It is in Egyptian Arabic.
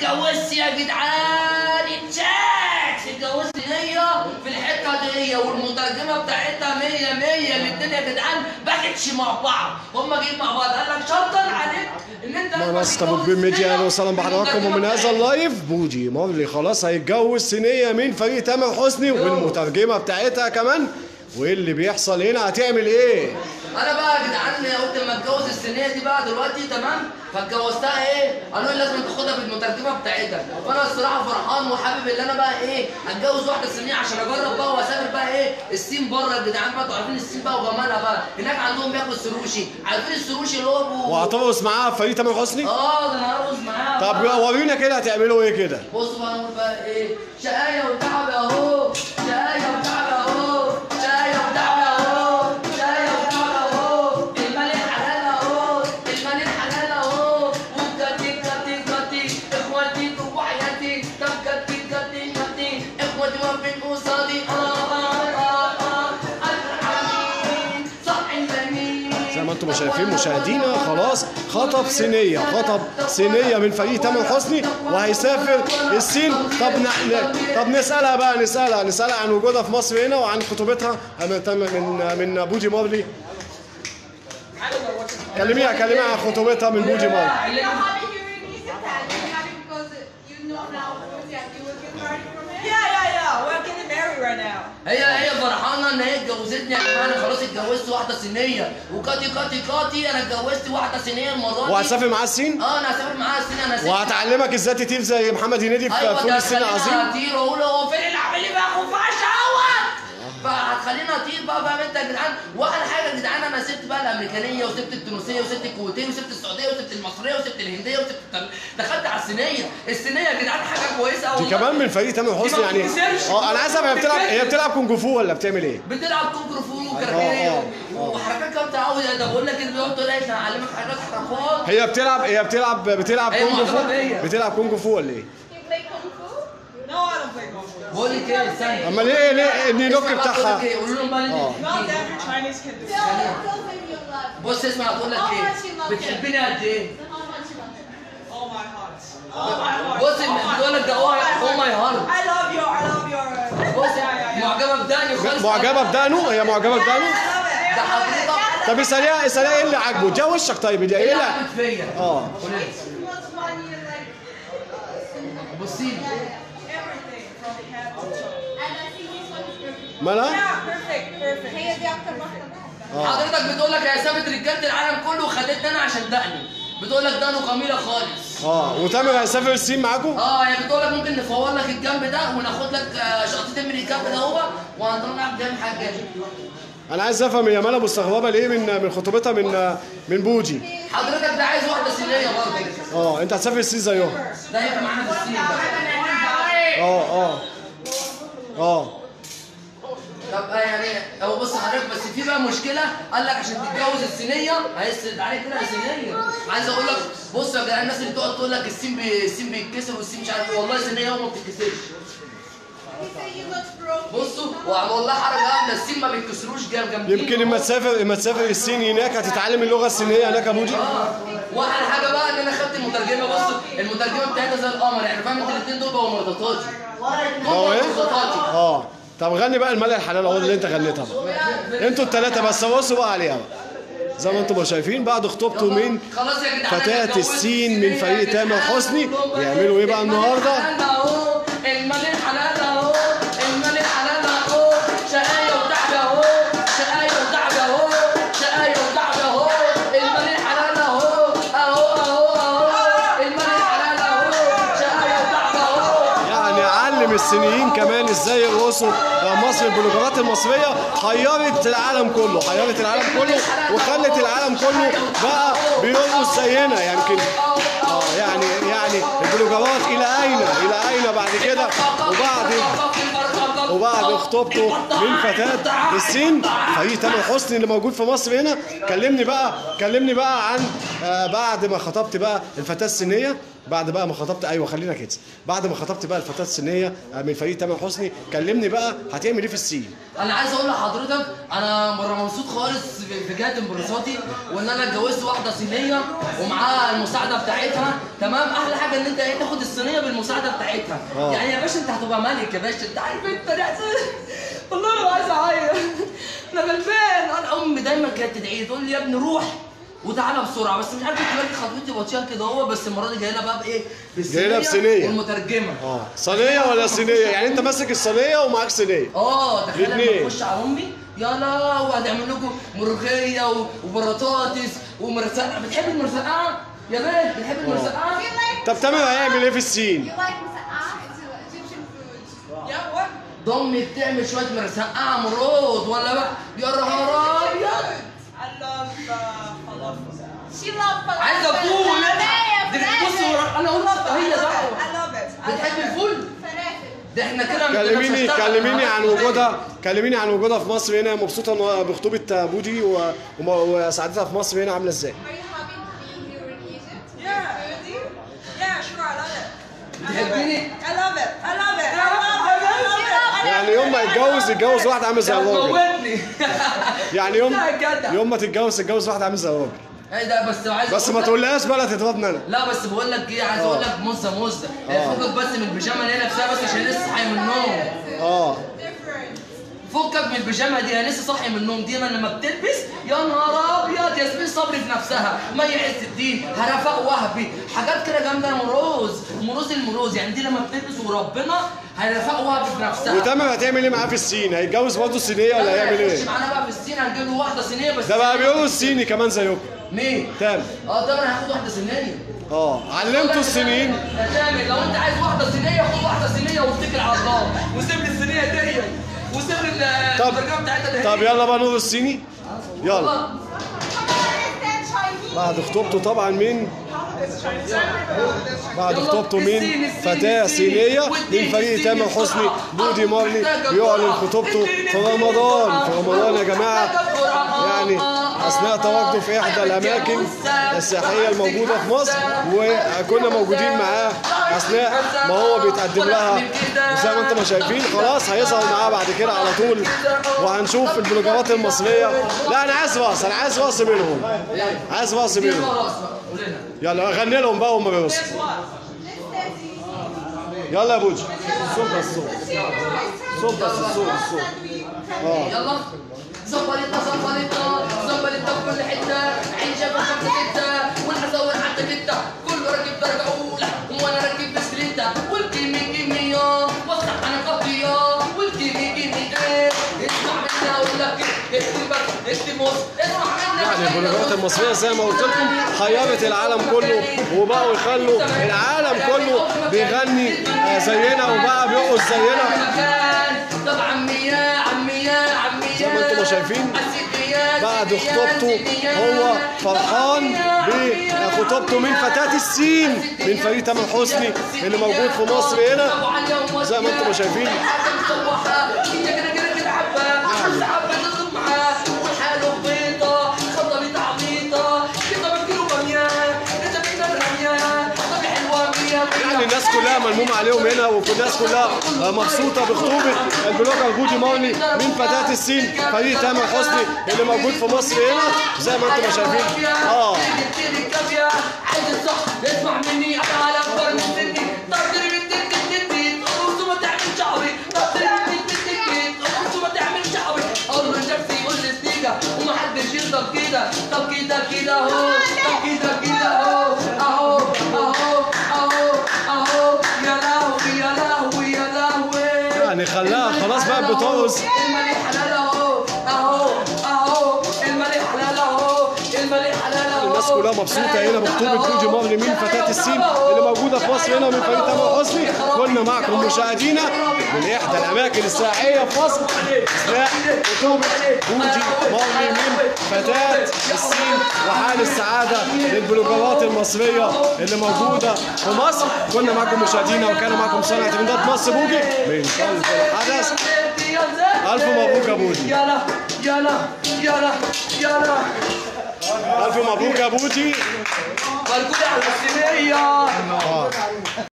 اتجوزت يا جدعان اتشات اتجوزت هي في الحته دي والمترجمه بتاعتها 100 100 الاثنين يا جدعان باكتش مع بعض هم جايين مع بعض قال لك شطر عليك ان انت منصة ابو كبير ميديا اهلا وسهلا بحضراتكم ومن هذا اللايف بوجي مارلي خلاص هيتجوز صينية من فريق تامر حسني والمترجمة بتاعتها كمان وايه اللي بيحصل هنا هتعمل ايه؟ انا بقى يا جدعان قلت لما اتجوز السنيه دي بقى دلوقتي تمام فاتجوزتها ايه قالوا لي لازم تاخدها بالمترجمه بتاعتها فانا الصراحه فرحان وحابب ان انا بقى ايه اتجوز واحده صينيه عشان اجرب بقى واسافر بقى ايه الصين بره يا جدعان بقى انتوا عارفين الصين بقى وجمالها بقى هناك عندهم بياكلوا السروشي عارفين السروشي اللي هو ابو وهترقص معاها في فريق تامر حسني؟ اه ده انا هرقص معاها طب بقى. ورينا كده هتعملوا ايه كده؟ بصوا بقى نقول بقى ايه شقايه وتعب اهو شقايه وتعب اهو شقايه وتعب اهو شقايه وتعب اهو المال الحلال اهو المال الحلال اهو وكتي كتي كتي اخواتي وحياتي طب كتي كتي كتي اخواتي واقفين قصادي اه اه اه اه الحنين صح الجميل زي ما انتم شايفين مشاهدينا خلاص خطب صينية خطب صينية من فريق تامر حسني وهيسافر الصين طب ن... ن- طب نسألها بقى نسألها نسألها عن وجودها في مصر هنا وعن خطوبتها من من من بوجي مارلي كلميها كلميها عن خطوبتها من بوجي مارلي You're happy hearing me say that. You're happy because you know now that you will get married from him? Yeah, yeah, yeah. We're getting married right now. هي هي فرحانه ان هي اتجوزتني يا جماعه انا خلاص اتجوزت واحده صينيه وكاتي كاتي كاتي انا اتجوزت واحده صينيه المره دي وهتسافر معاها الصين اه انا هسافر معاها الصين انا ست وهتعلمك ازاي تطير زي محمد هنيدي في ايوه فول ده الصين هتخليني العظيم اطير واقول له هو فين اللي عامل لي بقى خفاش اهوت فهتخليني اطير بقى فاهم انت يا جدعان واحلى حاجه يا جدعان انا سبت بقى الامريكانيه وسبت التونسيه وسبت الكويتيه وسبت السعوديه وسبت المصريه وسبت الهنديه وسبت التل- دخلت على الصينيه الصينيه يا جدعان حاجه كويسه قوي دي كمان من فريق تامر حسني ما يعني بتنزلش. اه انا عايز افهم هي بتلعب هي بتلعب كونج فو ولا بتعمل ايه؟ بتلعب كونغ فو آه، وكاراتيه آه. وحركات جامده قوي ده بقول لك اللي بيقعد تقول لك انا هعلمك حاجات حركات هي بتلعب هي بتلعب بتلعب هي كونج فو معجبة بيا. بتلعب كونج فو ولا ايه؟ You play kung fu? No, I don't play golf. بقول لك ايه استنى اما ليه ليه النينوك اسمع بقى، بقول بتاعها لك ايه قولوا لهم بقى اللي انت Not بتحبيه. every Chinese can do Tell, that. tell them you love. بص اسمع هتقول لك How ايه much you love بتحبني قد ايه How much you love him? Oh my heart. Oh my heart. بص Oh my بتقول لك ده هو heart. هو ماي هارت I love your, I love your. uh, بص yeah, yeah, yeah. معجبه بداني خالص معجبه بدانه هي معجبه بدانه I love it. ده حضرتك طب اساليها اساليها ايه اللي عاجبه ده وشك طيب دي ايه ايه اللي اللي عملت فيا اه قولي لي. She was one year like. بصي لي. Everything from head to toe. And I think this one is perfect. مالها؟ Yeah, perfect, perfect. هي دي أكتر واحدة بحبها. حضرتك بتقول لك يا سابت رجاله العالم كله وخدتني انا عشان دقني بتقول لك دقنه جميله خالص اه وتامر هيسافر الصين معاكم؟ اه هي بتقول لك ممكن نفور لك الجنب ده وناخد لك آه، شقطتين من الجنب ده هو وهنطلع قدام حاجه انا عايز افهم هي مالها مستغربه ليه من من خطوبتها من من بوجي حضرتك ده عايز واحده صينيه برضه اه انت هتسافر الصين زيهم ده هيبقى معانا في الصين ده اه اه اه طب آه، يعني هو بص حضرتك بس في بقى مشكله قال لك عشان تتجوز الصينيه هيسرد عليك كده صينيه عايز اقول لك بص يا جدعان الناس اللي تقعد تقول لك الصين بي... الصين بيتكسر والصين مش عارف إيه، والله الصينيه هو ما بتتكسرش He said you look broke. بصوا والله حركه جامده الصين ما بيتكسروش جام جامدين يمكن اما تسافر اما تسافر الصين هناك هتتعلم اللغه الصينيه هناك يا بوجي اه واحلى حاجه بقى ان انا خدت المترجمه بص المترجمه بتاعتها زي القمر يعني فاهم انت الاثنين دول بقوا مرتطاتي هو ايه؟ مرتطاتي اه طب غني بقى المال الحلال اهو اللي انت غنيتها بقى انتوا الثلاثه بس بصوا بقى عليها بقى زي ما انتم ما شايفين بعد خطوبته من خلاص يا جدعان فتاة أنا اتجوزت الصين من فريق يا تامر جدعان. حسني كلهم بيعملوا ايه بقى المال النهارده؟ الحلال اهو المال الحلال اهو المال الحلال اهو شقايه وتعب اهو شقايه وتعب اهو شقايه وتعب اهو المال الحلال اهو اهو اهو اهو المال الحلال اهو شقايه وتعب اهو يعني علم الصينيين كمان ازاي يرقصوا مصر البلوجرات المصريه حيرت العالم كله حيرت العالم كله وخلت العالم كله بقى بيرقص زينا يمكن اه يعني يعني البلوجرات الى اين الى اين بعد كده وبعد وبعد خطوبته من فتاة الصين فريق تامر حسني اللي موجود في مصر هنا كلمني بقى كلمني بقى عن آه بعد ما خطبت بقى الفتاة الصينية بعد بقى ما خطبت ايوه خلينا كده بعد ما خطبت بقى الفتاه الصينيه من فريق تامر حسني كلمني بقى هتعمل ايه في السين انا عايز اقول لحضرتك انا مره مبسوط خالص في في جهه انبساطي وان انا اتجوزت واحده صينيه ومعاها المساعده بتاعتها تمام احلى حاجه ان انت ايه تاخد الصينيه بالمساعده بتاعتها آه. يعني يا باشا انت هتبقى ملك يا باشا انت عارف انت ناس والله انا عايز اعيط انا غلبان انا امي دايما كانت تدعي لي تقول لي يا ابني روح وتعالى بسرعه بس مش عارف انت بالك خطوتي بطيئه كده هو بس المره دي جاي لها بقى بايه؟ جاي لها بصينية. والمترجمه اه صينيه ولا صينيه يعني انت ماسك الصينيه ومعاك صينيه اه تخيل لما الاتنين. تخش على امي يلا وهنعمل لكم ملوخيه و- وبطاطس ومرسقه بتحب المرسقه يا بنت بتحب المرسقه Do you like طب تامر هيعمل ايه في you السين like مسقعة? It's Egyptian food. Yeah, what? ضمي بتعمل شويه مرسقه مرود ولا بقى يا نهار ابيض I love uh, falafel. She loves falafel. عايزه فول فلافل، دي بص فلافل. انا قلت هي I love دعوه it. I love it. I بتحب love it. الفول فلافل. ده احنا كده ما كلميني نقدرش نشتغل. كلميني أنا عن عارف وجودها كلميني عن وجودها في مصر هنا مبسوطه إن- بخطوبه بودي و- وم- وسعادتها في مصر هنا عامله ازاي Are you happy to be here in Egypt? Yeah. Yeah, sure. I love it. I love بتحبيني؟ it. I love it. I love it. I love it. I love it. يعني يوم ما يتجوز يتجوز واحده عامل زي ده الراجل موتني يعني يوم لا يا جدع. يوم ما تتجوز تتجوز واحده عامل زي الراجل ايه ده بس عايز بس أقول ما لك- تقولهاش بقى لا تضربني انا لا بس بقول لك ايه عايز اقول لك مزه مزه آه. فكك بس من البيجامه اللي هي لابساها بس عشان لسه صاحيه من النوم اه Different. فكك من البيجامه دي انا لسه صاحيه من النوم دي لما بتلبس يا نهار ابيض ياسمين صبري في نفسها مي عز الدين هرفاء وهبي حاجات كده جامده مروز مروز المروز يعني دي لما بتلبس وربنا هرفاء وهبي في نفسها وتامر هتعمل ايه معاه في السين هيتجوز برضه الصينيه ولا هيعمل يخش ايه معانا بقى في الصين هنجيب له واحده صينيه بس ده بقى بيقولوا الصيني كمان زيكم مين؟ تامر اه ده انا هاخد واحده صينيه اه علمتوا الصينيين يا تامر لو انت عايز واحده صينيه خد واحده صينيه واتكل على الله وسيب لي الصينيه دي وسيب لي طب الترجمه بتاعتها دي طب يلا بقى نور الصيني يلا يلا How is that Chinese? بعد خطوبته طبعا من بعد يلا، خطوبته من الصين، الصين، فتاة الصين. صينية والدين، من فريق الصين تامر بسرعة. حسني بودي مارلي محتاجة بيعلن بسرعة. خطوبته الدين، في الدين رمضان بسرعة. في رمضان يا جماعة محتاجة بسرعة. يعني أثناء تواجده في إحدى الأماكن السياحية الموجودة في مصر وكنا موجودين معاه أثناء ما هو بيتقدم لها زي ما أنتم ما شايفين خلاص هيظهر معاه بعد كده على طول وهنشوف البلوجرات المصرية لا أنا عايز راس أنا عايز راس منهم عايز راس دي منهم خلاص بقى قول لنا يلا غني لهم بقى هم بيرقصوا Guess what? يلا يا بوجي صوت بس صوت صوت بس الصوت الصوت اه يلا زبلتنا زبلتنا زبلتنا في كل حته عين شافه خمسه سته والحصاور حتى جته كله راكب درجه اولى وانا راكب بسكليته والكيمي كيميا وافتح انا قضيه والكيمي كيمي ايه اسمع مني اقول لك ايه اكتب بس اكتب بص اسمع مني يعني البلوجرات المصرية زي ما قلت لكم حيرت العالم كله وبقوا يخلوا العالم كله بيغني آه، زينا وبقى بيرقص زينا مكان طب عمي يا عمي يا عمي يا زي ما انتم شايفين بعد خطوبته هو فرحان بخطوبته من فتاة السين من فريق تامر حسني اللي موجود في مصر هنا زي ما انتم شايفين يعني الناس كلها ملمومة عليهم هنا والناس كلها مبسوطة بخطوبة البلوجر بودي مارلي من فتاة السين فريق تامر حسني اللي موجود في مصر هنا زي ما انتم شايفين اه عايز الصح اسمع مني انا على اكبر من سني طب بنت بنت ترقص وما تعمل شعري طب بنت بنت ترقص وما تعمل شعري اقول له نفسي يقول لي سنيجا ومحدش يرضى كده طب كده كده اهو طب كده كده اهو اهو اهو اهو اهو يا لهوي يا لهوي يا لهوي يعني خلاها خلاص بقى بترقص الملك حلال اهو اهو اهو الملك حلال اهو الملك حلال اهو الناس كلها مبسوطة هنا بخطوبة بودي مارلي من فتاة السين اللي موجودة في مصر هنا من فريق تامر حسني كنا معكم مشاهدينا من إحدى الأماكن السياحية في مصر أثناء خطوبة بودي مارلي من فتاة السين وحال السعادة للبلوجرات المصرية اللي موجودة في مصر كنا معكم مشاهدينا وكان معكم صانع ترندات مصر بوجي من قلب الحدث ألف مبروك يا بودي يلا يلا يلا يلا ألف مبروك يا بودي مركوني على الصينيه اه